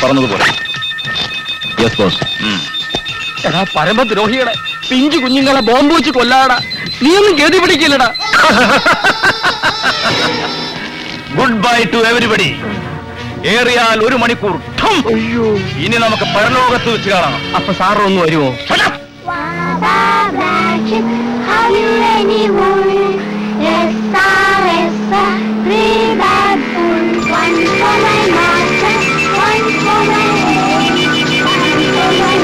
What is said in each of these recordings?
പറഞ്ഞതുപോലെ yes boss എടാ പരമദ്രോഹികളെ പിഞ്ചു കുഞ്ഞുങ്ങളെ ബോംബ് വെച്ച് കൊല്ലാടാ നീ ഒന്നും ഗതി പിടിക്കില്ലടാ ഗുഡ് ബൈ ടു എവരിബഡി ഏറിയാൽ ഒരു മണിക്കൂർ ഠം! ഇനി നമുക്ക് പരലോകത്ത് വെച്ച് കാണാം അപ്പൊ സാറ് ഒന്ന് വരുമോ Magic, how you anyone? Essa, essa, three bad fools. One for my master, one for my own, one for my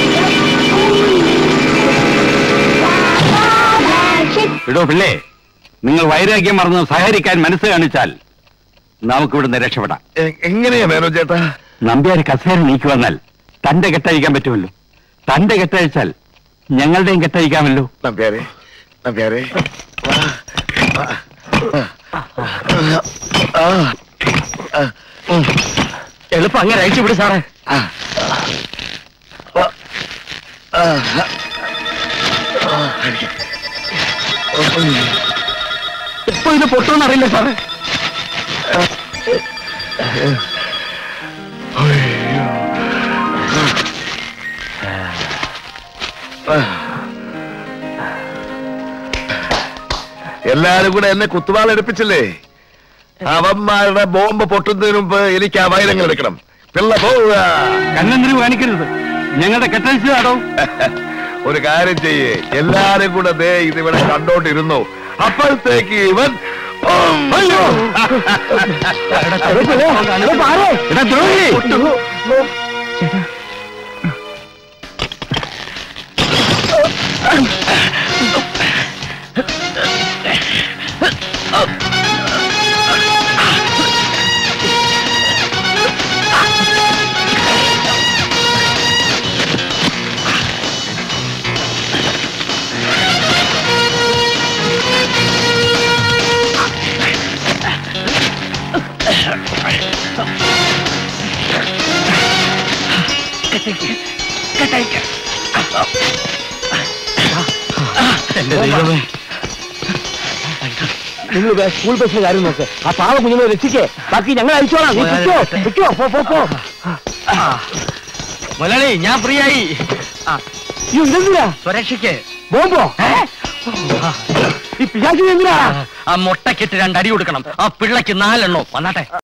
Magic. ഇടോ പിള്ളേ നിങ്ങൾ വൈരാഗ്യം മറന്ന് സഹകരിക്കാൻ മനസ്സ് കാണിച്ചാൽ നമുക്ക് ഇവിടുന്ന് രക്ഷപ്പെടാം എങ്ങനെയാ മേനോ ചേട്ടാ നമ്പ്യാർ കസേര നീക്കി വന്നാൽ തന്റെ കെട്ടഴിക്കാൻ പറ്റുമല്ലോ തന്റെ കെട്ടഴിച്ചാൽ ഞങ്ങളുടെയും കെട്ടഴിക്കാമല്ലോ നമ്പ്യാരെ നമ്പ്യാരെ വാ. വാ. ആ. ആ. ഉം. എളുപ്പം അങ്ങനെ അയച്ചു വിട് സാറേ ആ. വാ. ആ. ആ. അടിക്ക്. ഉം. ഇപ്പൊ ഇത് പൊട്ടുമെന്ന് അറിയില്ല സാറേ അയ്യോ. ആ. എല്ലാരും കൂടെ എന്നെ കുത്തുവാൾ എടുപ്പിച്ചില്ലേ അവന്മാരുടെ ബോംബ് പൊട്ടുന്നതിന് മുമ്പ് എനിക്ക് ആ വൈരങ്ങൾ എടുക്കണം പിള്ള പോവുക കണ്ണന്തിരി കാണിക്കരുത് ഞങ്ങളുടെ കെട്ടഴിച്ചു ആടോ ഒരു കാര്യം ചെയ്യേ എല്ലാരും കൂടെ ദേ ഇതിവിടെ കണ്ടോണ്ടിരുന്നു അപ്പോഴത്തേക്ക് ഇവൻ ഉം. എടാ ദ്രോഹി എന്റെ ദൈവമേ നിങ്ങൾ സ്കൂൾ ബസ്സിലെ കാര്യം നോക്ക് ആ പാവ കുഞ്ഞുങ്ങളെ രക്ഷിക്കേ ബാക്കി ഞങ്ങൾ അയച്ചോളാം നീ വിട്ടോ വിട്ടോ പോ പോ പോ മുതലാളി ഞാൻ ഫ്രീ ആയി അയ്യോ ഇതെന്തിനാ സുരക്ഷയ്ക്ക് ബോംബോ ഈ പിശാചിന് എന്തിനാ ആ മുട്ടക്കിട്ട് രണ്ടടി കൊടുക്കണം ആ പിള്ളയ്ക്ക് നാലെണ്ണോ വന്നാട്ടെ